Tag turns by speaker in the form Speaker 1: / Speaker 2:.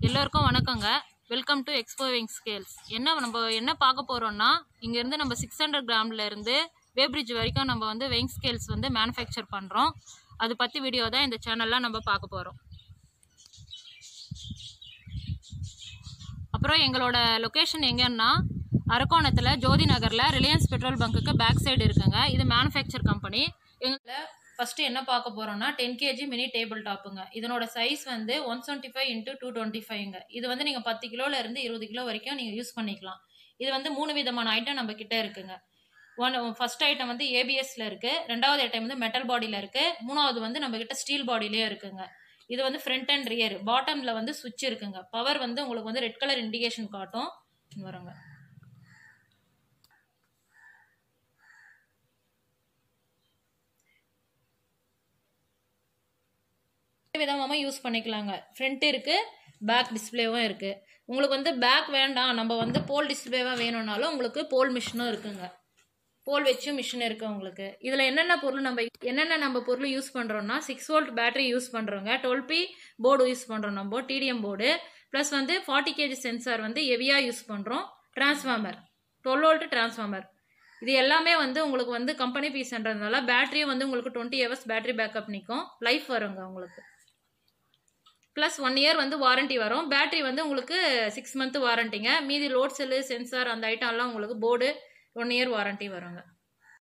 Speaker 1: எல்லோருக்கும் வணக்கங்க welcome to எக்ஸ்போவிங் scales என்ன நம்ம என்ன பார்க்க போகிறோம்னா இங்கேருந்து நம்ம சிக்ஸ் ஹண்ட்ரட் கிராம்ல இருந்து வேப்ரிட்ஜ் வரைக்கும் நம்ம வந்து வெயிங் ஸ்கேல்ஸ் வந்து மேனுஃபேக்சர் பண்ணுறோம் அது பற்றி வீடியோ தான் இந்த சேனலில் நம்ம பார்க்க போகிறோம் அப்புறம் எங்களோட லொக்கேஷன் எங்கன்னா அரக்கோணத்தில் ஜோதி நகரில் ரிலையன்ஸ் பெட்ரோல் பங்க்குக்கு பேக் சைடு இருக்குங்க இது மேனுஃபேக்சர் கம்பெனி எங்களில் ஃபஸ்ட்டு என்ன பார்க்க போகிறோம்னா டென் கேஜி மினி டேபிள் டாப்புங்க இதனோட சைஸ் வந்து one twenty five into two twenty ஃபைவ்ங்க இது வந்து நீங்கள் பத்து கிலோல இருந்து இருபது கிலோ வரைக்கும் நீங்கள் யூஸ் பண்ணிக்கலாம் இது வந்து மூணு விதமான ஐட்டம் நம்ம கிட்ட இருக்குங்க ஒன் ஃபர்ஸ்ட் ஐட்டம் வந்து ஏபிஎஸ்ல இருக்கு ரெண்டாவது ஐட்டம் வந்து மெட்டல் பாடியில் இருக்கு மூணாவது வந்து நம்ம கிட்ட ஸ்டீல் பாடியிலேயே இருக்குங்க இது வந்து ஃப்ரண்ட் அண்ட் ரியர் பாட்டம்ல வந்து சுவிட்ச் இருக்குங்க பவர் வந்து உங்களுக்கு வந்து ரெட் கலர் இண்டிகேஷன் காட்டும் இங்க வருங்க விதமாக யூஸ் பண்ணிக்கலாங்க ஃப்ரண்ட் இருக்கு பேக் டிஸ்பிளேவும் இருக்கு உங்களுக்கு வந்து பேக் வேண்டாம் நம்ம வந்து போல் டிஸ்பிளேவாக வேணும்னாலும் உங்களுக்கு போல் மிஷினும் இருக்குங்க போல் வச்சு மிஷின் இருக்கு உங்களுக்கு இதில் என்னென்ன பொருள் நம்ம என்னென்ன நம்ம பொருள் யூஸ் பண்ணுறோம்னா சிக்ஸ் வோல்ட் பேட்டரி யூஸ் பண்ணுறோங்க டுவெல் பி போர்டு யூஸ் பண்ணுறோம் நம்ம டிடிஎம் போர்டு ப்ளஸ் வந்து ஃபார்ட்டி கேஜி சென்சார் வந்து ஹெவியாக யூஸ் பண்ணுறோம் டிரான்ஸ்ஃபார்மர் டுவெல் வோல்ட் டிரான்ஸ்ஃபார்மர் இது எல்லாமே வந்து உங்களுக்கு வந்து கம்பெனி பீஸ்ன்றதுனால பேட்டரியும் வந்து உங்களுக்கு டுவெண்ட்டி ஹவர்ஸ் பேட்டரி பேக்கப் நிற்கும் லைஃப் வருங்க உங்களுக்கு ப்ளஸ் ஒன் இயர் வந்து வாரண்டி வரும் பேட்டரி வந்து உங்களுக்கு சிக்ஸ் மந்த் வாரண்டிங்க மீதி லோட் செல்லு சென்சார் அந்த ஐட்டம்லாம் உங்களுக்கு போர்டு ஒன் இயர் வாரண்டி வருங்க